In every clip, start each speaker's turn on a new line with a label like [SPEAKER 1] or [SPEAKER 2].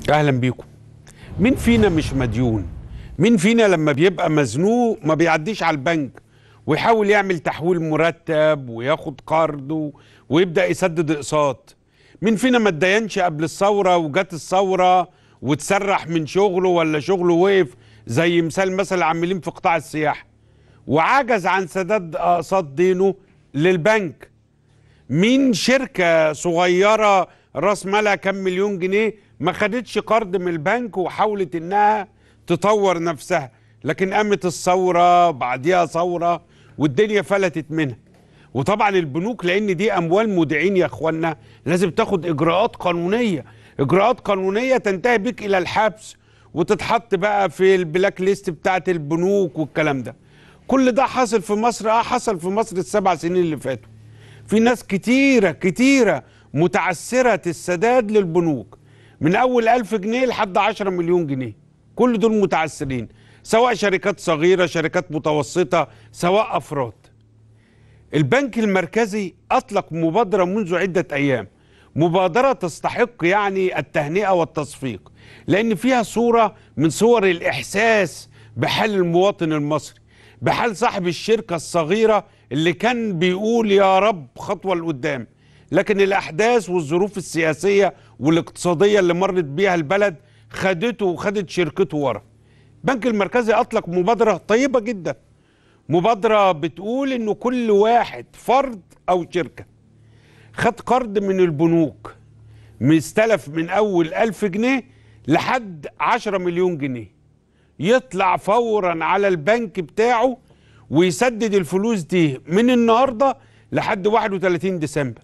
[SPEAKER 1] اهلا بيكم مين فينا مش مديون مين فينا لما بيبقى مزنوق ما بيعديش على البنك ويحاول يعمل تحويل مرتب وياخد قرض و- ويبدا يسدد اقساط مين فينا ما اتدينش قبل الثوره وجت الثوره وتسرح من شغله ولا شغله وقف زي مثال مثلا عاملين في قطاع السياحه وعجز عن سداد اقساط دينه للبنك مين شركة صغيرة راس مالها كام مليون جنيه ما خدتش قرض من البنك وحاولت انها تطور نفسها لكن قامت الثورة بعديها ثورة والدنيا فلتت منها وطبعا البنوك لان دي اموال مودعين يا اخوانا لازم تاخد اجراءات قانونية اجراءات قانونية تنتهي بك الى الحبس وتتحط بقى في البلاك ليست بتاعت البنوك والكلام ده كل ده حصل في مصر اه حصل في مصر السبع سنين اللي فاتوا في ناس كتيرة كتيرة متعسرة السداد للبنوك من أول ألف جنيه لحد عشرة مليون جنيه كل دول متعسرين سواء شركات صغيرة شركات متوسطة سواء أفراد البنك المركزي أطلق مبادرة منذ عدة أيام مبادرة تستحق يعني التهنئة والتصفيق لأن فيها صورة من صور الإحساس بحال المواطن المصري بحال صاحب الشركة الصغيرة اللي كان بيقول يا رب خطوة لقدام لكن الأحداث والظروف السياسية والاقتصادية اللي مرت بيها البلد خدته وخدت شركته ورا البنك المركزي أطلق مبادرة طيبة جدا مبادرة بتقول إنه كل واحد فرد أو شركة خد قرض من البنوك مستلف من أول ألف جنيه لحد عشرة مليون جنيه يطلع فورا على البنك بتاعه ويسدد الفلوس دي من النهارده لحد 31 ديسمبر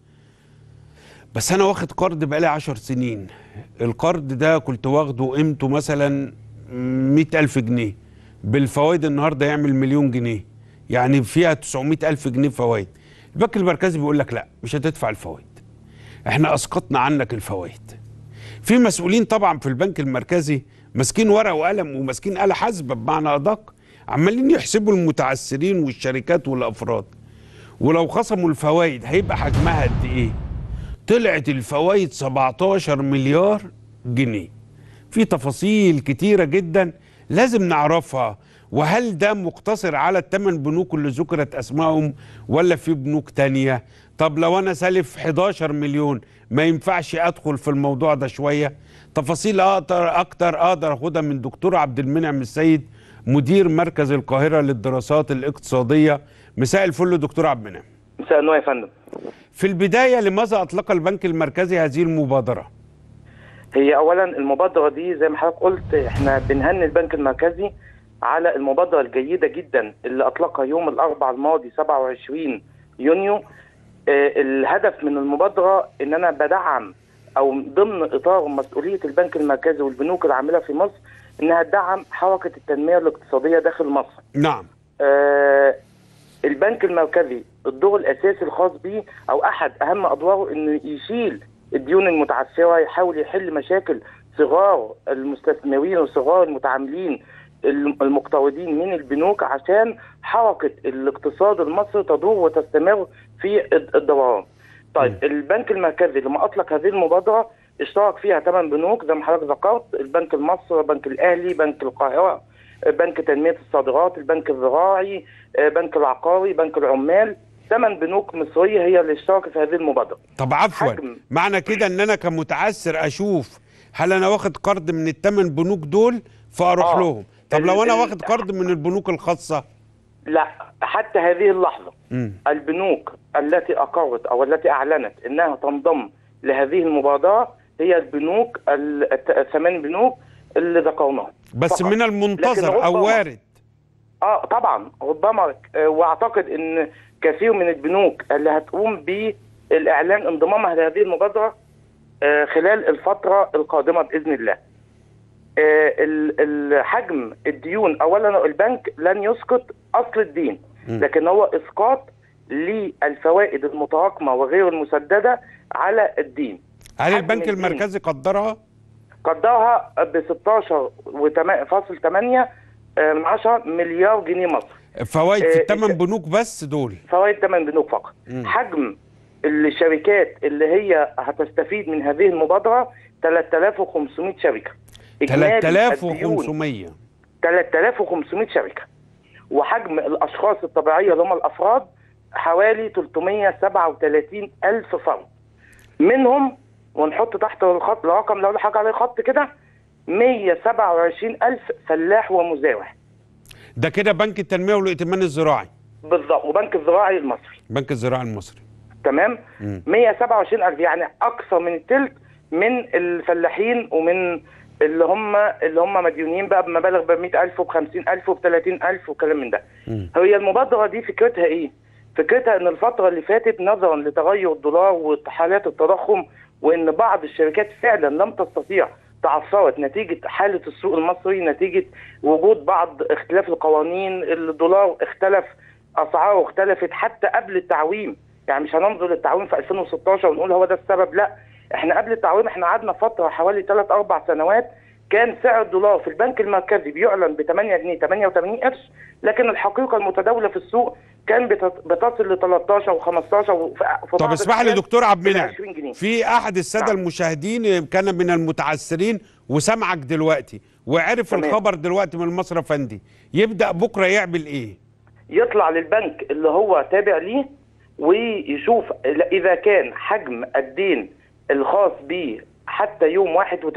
[SPEAKER 1] بس انا واخد قرض بقالي 10 سنين القرض ده كنت واخده قيمته مثلا 100 ألف جنيه بالفوائد النهارده يعمل مليون جنيه يعني فيها 900 ألف جنيه فوائد البنك المركزي بيقول لك لا مش هتدفع الفوائد احنا اسقطنا عنك الفوائد في مسؤولين طبعا في البنك المركزي ماسكين ورقه وقلم وماسكين آلة حاسبه بمعنى ادق عمالين يحسبوا المتعثرين والشركات والافراد ولو خصموا الفوائد هيبقى حجمها قد ايه طلعت الفوائد 17 مليار جنيه في تفاصيل كتيره جدا لازم نعرفها وهل ده مقتصر على الثمان بنوك اللي ذكرت اسمائهم ولا في بنوك تانية طب لو انا سالف 11 مليون ما ينفعش ادخل في الموضوع ده شويه تفاصيل اقدر اكتر اقدر اخدها من دكتور عبد المنعم السيد مدير مركز القاهره للدراسات الاقتصاديه مساء الفل دكتور عبد المنعم
[SPEAKER 2] مساء النور يا فندم
[SPEAKER 1] في البدايه لماذا اطلق البنك المركزي هذه المبادره
[SPEAKER 2] هي اولا المبادره دي زي ما حضرتك قلت احنا بنهني البنك المركزي على المبادره الجيده جدا اللي اطلقها يوم الاربعاء الماضي 27 يونيو آه الهدف من المبادره ان انا بدعم او ضمن اطار مسؤوليه البنك المركزي والبنوك العامله في مصر انها تدعم حركه التنميه الاقتصاديه داخل مصر
[SPEAKER 1] نعم
[SPEAKER 2] آه البنك المركزي الدور الاساسي الخاص به او احد اهم ادواره انه يشيل الديون المتعثره يحاول يحل مشاكل صغار المستثمرين وصغار المتعاملين المقترضين من البنوك عشان حركه الاقتصاد المصري تدور وتستمر في الدوران. طيب
[SPEAKER 1] م.
[SPEAKER 2] البنك المركزي لما اطلق هذه المبادره اشترك فيها ثمان بنوك زي ما حضرتك ذكرت البنك المصري البنك الاهلي بنك القاهره بنك تنميه الصادرات البنك الزراعي بنك العقاري بنك العمال ثمان بنوك مصريه هي اللي اشتركت في هذه المبادره
[SPEAKER 1] طب عفوا
[SPEAKER 2] حجم.
[SPEAKER 1] معنى كده ان انا كمتعثر اشوف هل انا واخد قرض من الثمان بنوك دول فاروح
[SPEAKER 2] آه.
[SPEAKER 1] لهم طب
[SPEAKER 2] ال-
[SPEAKER 1] لو انا
[SPEAKER 2] ال-
[SPEAKER 1] واخد قرض من البنوك الخاصه
[SPEAKER 2] لا حتى هذه اللحظه
[SPEAKER 1] مم.
[SPEAKER 2] البنوك التي اقرت او التي اعلنت انها تنضم لهذه المبادره هي البنوك ال- الت- الثمان بنوك اللي ذكرناهم
[SPEAKER 1] بس
[SPEAKER 2] فقط.
[SPEAKER 1] من المنتظر
[SPEAKER 2] لكن
[SPEAKER 1] او
[SPEAKER 2] ربما-
[SPEAKER 1] وارد
[SPEAKER 2] اه طبعا ربما آه، واعتقد ان كثير من البنوك اللي هتقوم بالاعلان انضمامها لهذه المبادره آه، خلال الفتره القادمه باذن الله. آه، ال- ال- حجم الديون اولا البنك لن يسقط اصل الدين
[SPEAKER 1] م.
[SPEAKER 2] لكن هو اسقاط للفوائد المتراكمه وغير المسدده على الدين.
[SPEAKER 1] هل
[SPEAKER 2] حجم
[SPEAKER 1] البنك
[SPEAKER 2] الدين.
[SPEAKER 1] المركزي قدرها
[SPEAKER 2] قدرها ب 16.8 من 10 مليار جنيه مصري.
[SPEAKER 1] فوائد في
[SPEAKER 2] آه،
[SPEAKER 1] الثمان
[SPEAKER 2] إنت-
[SPEAKER 1] بنوك بس دول
[SPEAKER 2] فوائد ثمان بنوك فقط
[SPEAKER 1] مم.
[SPEAKER 2] حجم الشركات اللي هي هتستفيد من هذه المبادره 3500 شركه إجمالي الديون
[SPEAKER 1] 3500
[SPEAKER 2] 3500 شركه وحجم الاشخاص الطبيعيه اللي هم الافراد حوالي 337 الف فرد منهم ونحط تحت الخط الرقم اللي هقول لحضرتك عليه خط كده 127 الف فلاح ومزارع
[SPEAKER 1] ده كده بنك التنميه والائتمان الزراعي
[SPEAKER 2] بالظبط وبنك الزراعي المصري
[SPEAKER 1] بنك الزراعي المصري
[SPEAKER 2] تمام
[SPEAKER 1] مم.
[SPEAKER 2] 127 الف يعني اكثر من الثلث من الفلاحين ومن اللي هم اللي هم مديونين بقى بمبالغ ب 100000 وب 50000 وب 30000 وكلام من ده
[SPEAKER 1] مم.
[SPEAKER 2] هي المبادره دي فكرتها ايه؟ فكرتها ان الفتره اللي فاتت نظرا لتغير الدولار وحالات التضخم وان بعض الشركات فعلا لم تستطيع تعثرت نتيجه حاله السوق المصري نتيجه وجود بعض اختلاف القوانين الدولار اختلف اسعاره اختلفت حتى قبل التعويم يعني مش هننظر للتعويم في 2016 ونقول هو ده السبب لا احنا قبل التعويم احنا قعدنا فتره حوالي 3 4 سنوات كان سعر الدولار في البنك المركزي بيعلن ب 8 جنيه 88 قرش لكن الحقيقه المتداوله في السوق كان بت- بتصل ل 13 و15 وفي
[SPEAKER 1] طب
[SPEAKER 2] بعض
[SPEAKER 1] اسمح لي
[SPEAKER 2] الأحيان
[SPEAKER 1] دكتور عبد
[SPEAKER 2] ل
[SPEAKER 1] المنعم
[SPEAKER 2] 20 جنيه
[SPEAKER 1] في احد الساده
[SPEAKER 2] نعم.
[SPEAKER 1] المشاهدين كان من المتعثرين وسمعك دلوقتي وعرف
[SPEAKER 2] تمام.
[SPEAKER 1] الخبر دلوقتي من المصرف فندي يبدا بكره يعمل ايه
[SPEAKER 2] يطلع للبنك اللي هو تابع ليه ويشوف اذا كان حجم الدين الخاص به حتى يوم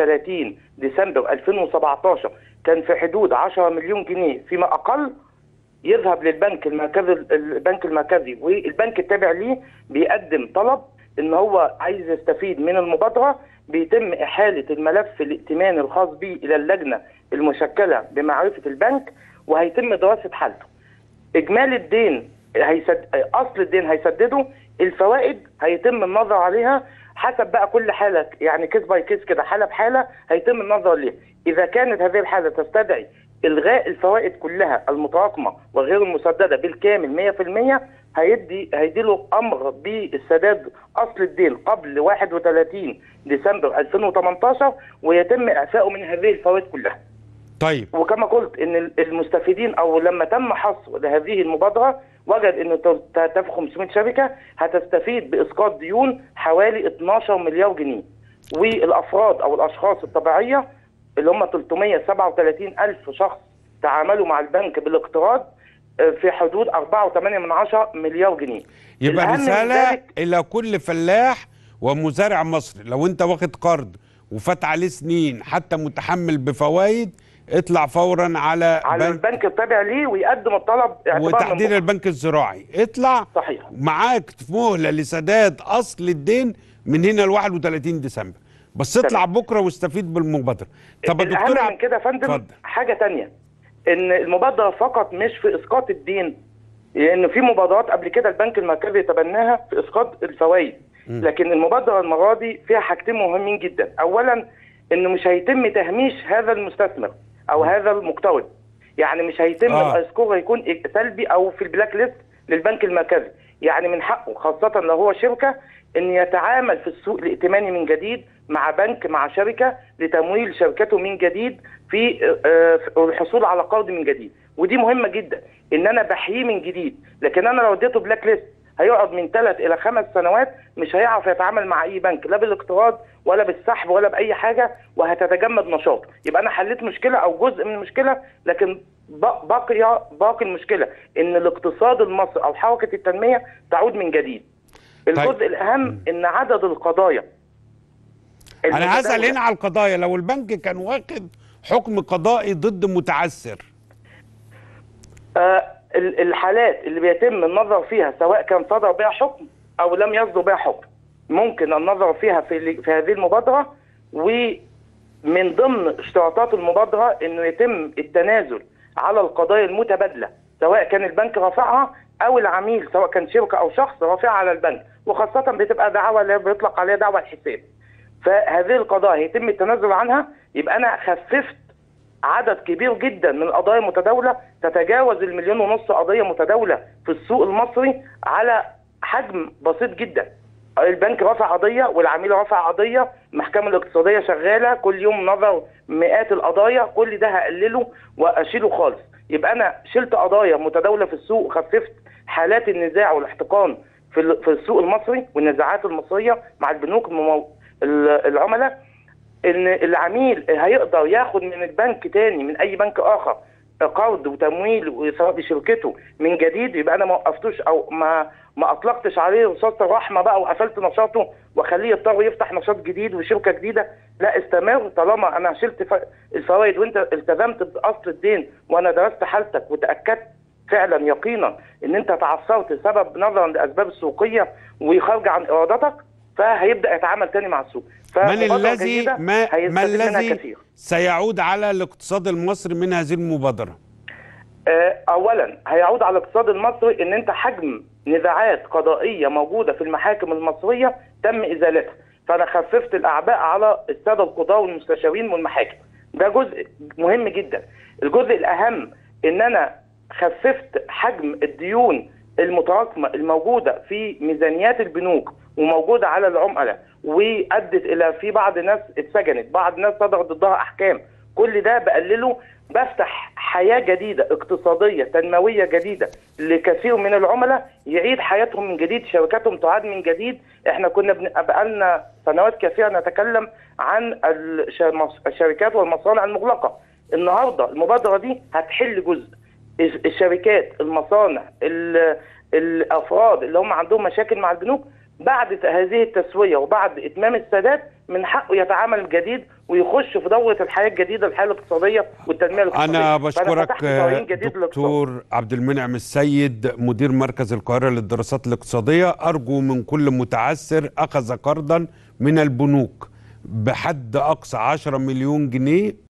[SPEAKER 2] 31 ديسمبر 2017 كان في حدود 10 مليون جنيه فيما اقل يذهب للبنك المركزي البنك المركزي والبنك التابع ليه بيقدم طلب ان هو عايز يستفيد من المبادره بيتم احاله الملف الائتماني الخاص به الى اللجنه المشكله بمعرفه البنك وهيتم دراسه حالته. اجمالي الدين هيسد... اصل الدين هيسدده الفوائد هيتم النظر عليها حسب بقى كل حاله يعني كيس باي كيس كده حاله بحاله هيتم النظر عليها اذا كانت هذه الحاله تستدعي الغاء الفوائد كلها المتراكمه وغير المسدده بالكامل 100% هيدي هيدي له امر بالسداد اصل الدين قبل 31 ديسمبر 2018 ويتم اعفائه من هذه الفوائد كلها
[SPEAKER 1] طيب
[SPEAKER 2] وكما قلت ان المستفيدين او لما تم حصر لهذه المبادره وجد ان 3500 شركه هتستفيد باسقاط ديون حوالي 12 مليار جنيه والافراد او الاشخاص الطبيعيه اللي هم 337 الف شخص تعاملوا مع البنك بالاقتراض آه، في حدود 4.8 من عشرة مليار جنيه
[SPEAKER 1] يبقى
[SPEAKER 2] الأهم من
[SPEAKER 1] رساله
[SPEAKER 2] ذلك-
[SPEAKER 1] الى كل فلاح ومزارع مصري لو انت واخد قرض وفات عليه سنين حتى متحمل بفوائد اطلع فورا على,
[SPEAKER 2] على
[SPEAKER 1] بنك
[SPEAKER 2] البنك التابع ليه ويقدم الطلب اعتبار من
[SPEAKER 1] وتحديد
[SPEAKER 2] بكرة.
[SPEAKER 1] البنك الزراعي اطلع
[SPEAKER 2] صحيح
[SPEAKER 1] معاك مهله لسداد اصل الدين من هنا ل 31 ديسمبر بس اطلع بكره واستفيد بالمبادره طب يا
[SPEAKER 2] الاهم
[SPEAKER 1] دكتور
[SPEAKER 2] من
[SPEAKER 1] عبد-
[SPEAKER 2] كده يا فندم
[SPEAKER 1] اتفضل.
[SPEAKER 2] حاجه تانية ان المبادره فقط مش في اسقاط الدين لان في مبادرات قبل كده البنك المركزي تبناها في اسقاط الفوائد لكن المبادره المره دي فيها حاجتين مهمين جدا اولا انه مش هيتم تهميش هذا المستثمر او هذا المقترض يعني مش هيتم
[SPEAKER 1] آه.
[SPEAKER 2] آه. السكور هيكون سلبي او في البلاك ليست للبنك المركزي يعني من حقه خاصه لو هو شركه ان يتعامل في السوق الائتماني من جديد مع بنك مع شركه لتمويل شركته من جديد في آه، آه، الحصول على قرض من جديد ودي مهمه جدا ان انا بحييه من جديد لكن انا لو اديته بلاك ليست هيقعد من ثلاث الى خمس سنوات مش هيعرف يتعامل مع اي بنك لا بالاقتراض ولا بالسحب ولا باي حاجه وهتتجمد نشاطه يبقى انا حليت مشكله او جزء من المشكله لكن ب- باقي باقي المشكله ان الاقتصاد المصري او حركه التنميه تعود من جديد الجزء الاهم ان عدد القضايا
[SPEAKER 1] انا هسال
[SPEAKER 2] المتداولة-
[SPEAKER 1] هنا على القضايا لو البنك كان واخد حكم قضائي ضد متعثر
[SPEAKER 2] آه، ال- الحالات اللي بيتم النظر فيها سواء كان صدر بها حكم او لم يصدر بها حكم ممكن النظر فيها في ال- في هذه المبادره ومن ضمن اشتراطات المبادره انه يتم التنازل على القضايا المتبادله سواء كان البنك رافعها او العميل سواء كان شركه او شخص رافعها على البنك وخاصه بتبقى دعوه اللي بيطلق عليها دعوه الحساب فهذه القضايا هيتم التنازل عنها يبقى انا خففت عدد كبير جدا من القضايا المتداوله تتجاوز المليون ونص قضيه متداوله في السوق المصري على حجم بسيط جدا البنك رفع قضيه والعميل رفع قضيه المحكمه الاقتصاديه شغاله كل يوم نظر مئات القضايا كل ده هقلله واشيله خالص يبقى انا شلت قضايا متداوله في السوق وخففت حالات النزاع والاحتقان في ال- في السوق المصري والنزاعات المصريه مع البنوك الممو... ال- العملاء ان العميل هيقدر ياخد من البنك تاني من اي بنك اخر قرض وتمويل سواء لشركته من جديد يبقى انا ما وقفتوش او ما ما اطلقتش عليه رصاصه الرحمه بقى وقفلت نشاطه واخليه يضطر يفتح نشاط جديد وشركه جديده لا استمر طالما انا شلت ف- الفوائد وانت التزمت باصل الدين وانا درست حالتك وتاكدت فعلا يقينا ان انت تعثرت سبب نظرا لاسباب السوقيه وخارجه عن ارادتك فهيبدا يتعامل تاني مع السوق
[SPEAKER 1] من
[SPEAKER 2] فمبادرة
[SPEAKER 1] الذي
[SPEAKER 2] جيدة
[SPEAKER 1] ما, ما
[SPEAKER 2] هيستفيد منها
[SPEAKER 1] الذي
[SPEAKER 2] كثير.
[SPEAKER 1] سيعود على الاقتصاد المصري من هذه المبادره
[SPEAKER 2] آه، اولا هيعود على الاقتصاد المصري ان انت حجم نزاعات قضائيه موجوده في المحاكم المصريه تم ازالتها فانا خففت الاعباء على الساده القضاه والمستشارين والمحاكم ده جزء مهم جدا الجزء الاهم ان انا خففت حجم الديون المتراكمه الموجوده في ميزانيات البنوك وموجوده على العملاء وادت الى في بعض ناس اتسجنت بعض الناس صدر ضدها احكام كل ده بقلله بفتح حياه جديده اقتصاديه تنمويه جديده لكثير من العملاء يعيد حياتهم من جديد شركاتهم تعاد من جديد احنا كنا بن- بقالنا سنوات كثيره نتكلم عن الش- المص- الشركات والمصانع المغلقه النهارده المبادره دي هتحل جزء الش- الشركات المصانع ال- الافراد اللي هم عندهم مشاكل مع البنوك بعد هذه التسويه وبعد اتمام السداد من حقه يتعامل جديد ويخش في دوره الحياه الجديده الحياه الاقتصاديه والتنميه الاقتصاديه
[SPEAKER 1] انا
[SPEAKER 2] فأنا
[SPEAKER 1] بشكرك
[SPEAKER 2] فتحت طريق جديد للاقتصاد.
[SPEAKER 1] دكتور عبد المنعم السيد مدير مركز القاهره للدراسات الاقتصاديه ارجو من كل متعثر اخذ قرضا من البنوك بحد اقصى 10 مليون جنيه